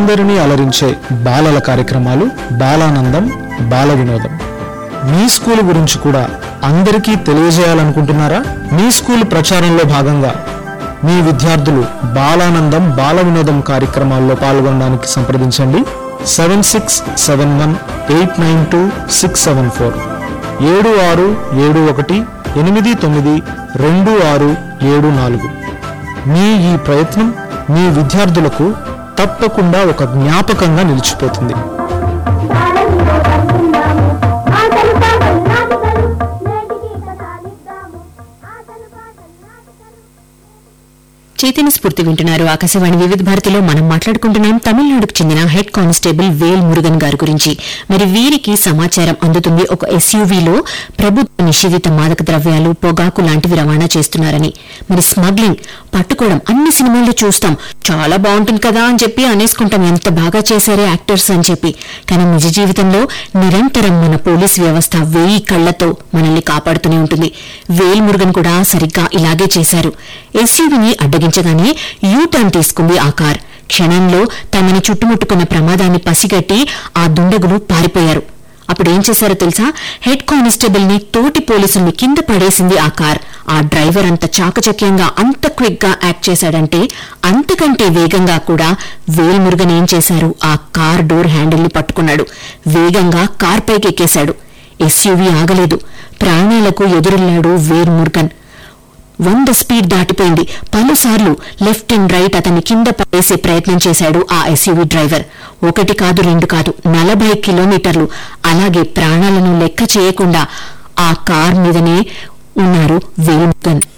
అందరినీ అలరించే బాలల కార్యక్రమాలు బాలానందం బాల వినోదం మీ స్కూల్ గురించి కూడా అందరికీ తెలియజేయాలనుకుంటున్నారా మీ స్కూల్ ప్రచారంలో భాగంగా మీ విద్యార్థులు బాలానందం బాల వినోదం కార్యక్రమాల్లో పాల్గొనడానికి సంప్రదించండి seven six seven one eight nine two six seven four ఏడు ఆరు ఏడు ఒకటి ఎనిమిది తొమ్మిది రెండు ఆరు ఏడు నాలుగు మీ ఈ ప్రయత్నం మీ విద్యార్థులకు తప్పకుండా ఒక జ్ఞాపకంగా నిలిచిపోతుంది బాలల్లో పడుతున్నాము ఆటలు పాటలు నాటకాలు నేటికి కథాలిద్దాము ఆటలు పాటలు నాటకాలు చైతన్య స్ఫూర్తి వింటున్నారు ఆకాశవాణి వివిధ భారతిలో మనం మాట్లాడుకుంటున్నాం తమిళనాడుకు చెందిన హెడ్ కానిస్టేబుల్ వేల్ మురుగన్ గారి గురించి మరి వీరికి సమాచారం అందుతుంది ఒక ఎస్యూవీలో ప్రభుత్వ నిషేధిత మాదక ద్రవ్యాలు పొగాకు లాంటివి రవాణా చేస్తున్నారని మరి స్మగ్లింగ్ పట్టుకోవడం అన్ని సినిమాల్లో చూస్తాం చాలా బాగుంటుంది కదా అని చెప్పి అనేసుకుంటాం ఎంత బాగా చేశారే యాక్టర్స్ అని చెప్పి కానీ నిజ జీవితంలో నిరంతరం మన పోలీస్ వ్యవస్థ వేయి కళ్లతో మనల్ని కాపాడుతూనే ఉంటుంది వేల్ మురుగన్ కూడా సరిగ్గా ఇలాగే చేశారు ఎస్యూవీని అడ్డగించగానే యూ టర్న్ తీసుకుంది ఆ కార్ క్షణంలో తమని చుట్టుముట్టుకున్న ప్రమాదాన్ని పసిగట్టి ఆ దుండగులు పారిపోయారు అప్పుడేం చేశారో తెలుసా హెడ్ కానిస్టేబుల్ ని తోటి పోలీసుల్ని కింద పడేసింది ఆ కార్ ఆ డ్రైవర్ అంత చాకచక్యంగా అంత క్విక్ గా యాక్ట్ చేశాడంటే అంతకంటే వేగంగా కూడా వేల్మురుగన్ ఏం చేశారు ఆ కార్ డోర్ హ్యాండిల్ ని పట్టుకున్నాడు వేగంగా కార్ పైకి ఎక్కేశాడు ఎస్యూవీ ఆగలేదు ప్రాణాలకు ఎదురెళ్లాడు వేల్మురుగన్ వంద స్పీడ్ దాటిపోయింది పలుసార్లు లెఫ్ట్ అండ్ రైట్ అతన్ని కింద పడేసే ప్రయత్నం చేశాడు ఆ ఎస్యూవీ డ్రైవర్ ఒకటి కాదు రెండు కాదు నలభై కిలోమీటర్లు అలాగే ప్రాణాలను లెక్క చేయకుండా ఆ కార్ మీదనే ఉన్నారు వేల్మురుగన్